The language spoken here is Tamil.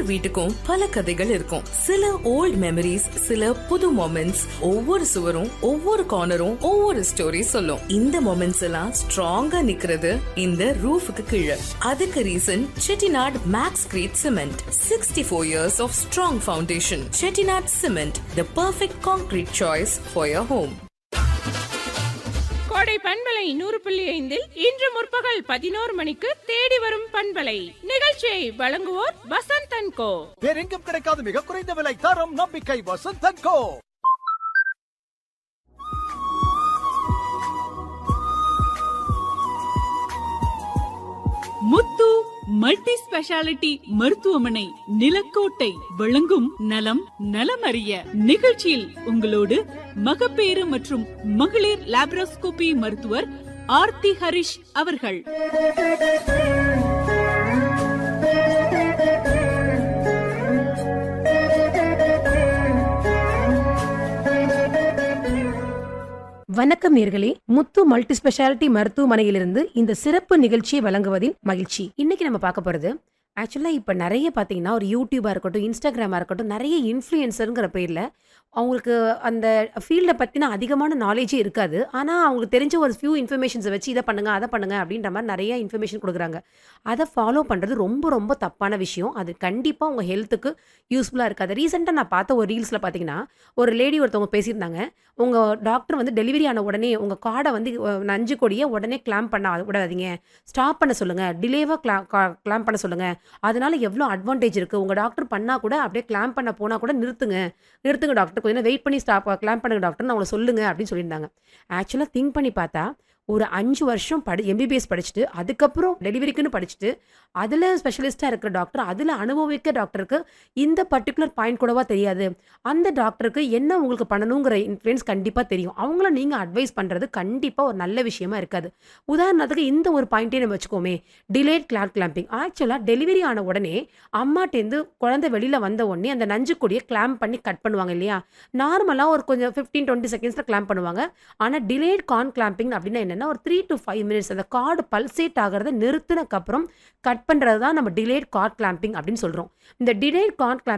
ஒவ்வொரு வீட்டுக்கும் பல கதைகள் இருக்கும் சில ஓல்ட் மெமரிஸ் சில புது மொமெண்ட்ஸ் ஒவ்வொரு சுவரும் ஒவ்வொரு கார்னரும் ஒவ்வொரு ஸ்டோரி சொல்லும் இந்த மொமெண்ட்ஸ் எல்லாம் ஸ்ட்ராங்கா நிக்கிறது இந்த ரூஃபுக்கு கீழே அதுக்கு reason Chettinad maxcrete cement sixty four years of strong foundation Chettinad cement the perfect concrete choice for your home கோடை பண்பலை நூறு புள்ளி ஐந்தில் இன்று முற்பகல் பதினோரு மணிக்கு தேடி வரும் பண்பலை நிகழ்ச்சியை வழங்குவோர் வசந்த் அண்ட் கோ வேறெங்கும் கிடைக்காத மிக குறைந்த விலை தரம் நம்பிக்கை வசந்தன் கோ முத்து மல்டி ஸ்பெஷாலிட்டி மருத்துவமனை நிலக்கோட்டை வழங்கும் நலம் நலமறிய நிகழ்ச்சியில் உங்களோடு மகப்பேறு மற்றும் மகளிர் லாப்ரோஸ்கோபி மருத்துவர் ஆர்த்தி ஹரிஷ் அவர்கள் வணக்கம் நேர்களே முத்து மல்டி ஸ்பெஷாலிட்டி மருத்துவமனையிலிருந்து இந்த சிறப்பு நிகழ்ச்சியை வழங்குவதில் மகிழ்ச்சி இன்னைக்கு நம்ம பார்க்க போறது ஆக்சுவலாக இப்போ நிறைய பார்த்தீங்கன்னா ஒரு யூடியூபாக இருக்கட்டும் இன்ஸ்டாகிராமாக இருக்கட்டும் நிறைய இன்ஃப்ளூயன்சருங்கிற பேரில் அவங்களுக்கு அந்த ஃபீல்டை பற்றின அதிகமான நாலேஜே இருக்காது ஆனால் அவங்களுக்கு தெரிஞ்ச ஒரு ஃபியூ இன்ஃபர்மேஷன்ஸை வச்சு இதை பண்ணுங்க அதை பண்ணுங்க அப்படின்ற மாதிரி நிறைய இன்ஃபர்மேஷன் கொடுக்குறாங்க அதை ஃபாலோ பண்ணுறது ரொம்ப ரொம்ப தப்பான விஷயம் அது கண்டிப்பாக உங்கள் ஹெல்த்துக்கு யூஸ்ஃபுல்லாக இருக்காது ரீசெண்டாக நான் பார்த்த ஒரு ரீல்ஸில் பார்த்தீங்கன்னா ஒரு லேடி ஒருத்தவங்க பேசியிருந்தாங்க உங்கள் டாக்டர் வந்து டெலிவரி ஆன உடனே உங்கள் கார்டை வந்து அஹ், நஞ்சு கொடியை உடனே கிளாம் பண்ண விடாதீங்க ஸ்டாப் பண்ண சொல்லுங்கள் டிலேவாக கிளா கிளாம் பண்ண சொல்லுங்கள் அதனால எவ்வளோ அட்வான்டேஜ் இருக்குது உங்கள் டாக்டர் பண்ணால் கூட அப்படியே கிளாம் பண்ண போனால் கூட நிறுத்துங்க நிறுத்துங்க டாக்டர் கொஞ்சம் நேரம் வெயிட் பண்ணி ஸ்டாப் கிளாம் பண்ணுங்க டாக்டர்னு அவங்கள சொல்லுங்க அப்படின்னு சொல்லியிருந்தாங்க ஆக்சுவலாக திங்க் பண்ணி பார்த்தா ஒரு அஞ்சு வருஷம் படி எம்பிபிஎஸ் படிச்சுட்டு அதுக்கப்புறம் டெலிவரிக்குன்னு படிச்சுட்டு அதில் ஸ்பெஷலிஸ்ட்டாக இருக்கிற டாக்டர் அதில் அனுபவிக்க டாக்டருக்கு இந்த பர்டிகுலர் பாயிண்ட் கூடவா தெரியாது அந்த டாக்டருக்கு என்ன உங்களுக்கு பண்ணணுங்கிற இன்ஃப்ளூயன்ஸ் கண்டிப்பாக தெரியும் அவங்கள நீங்கள் அட்வைஸ் பண்ணுறது கண்டிப்பாக ஒரு நல்ல விஷயமா இருக்காது உதாரணத்துக்கு இந்த ஒரு பாயிண்டே நம்ம வச்சுக்கோமே டிலேட் கிளாட் கிளாம்பிங் ஆக்சுவலாக டெலிவரி ஆன உடனே அம்மாட்டேருந்து குழந்தை வெளியில் வந்த உடனே அந்த நஞ்சு கொடியை கிளாம்ப் பண்ணி கட் பண்ணுவாங்க இல்லையா நார்மலாக ஒரு கொஞ்சம் ஃபிஃப்டீன் டுவெண்ட்டி செகண்ட்ஸில் கிளாம்ப் பண்ணுவாங்க ஆனால் டிலேட் கான் கிளாம்பிங் அப்படின்னா என்னென்னா ஒரு த்ரீ டு ஃபைவ் மினிட்ஸ் அந்த கார்டு பல்சேட் ஆகிறத நிறுத்தினக்கப்புறம் கட் பண்ணுறது தான் நம்ம டிலேட் கார்ட் கிளாம்பிங் அப்படின்னு சொல்கிறோம் இந்த டிலேட் கார்ட் கிளாம்பிங்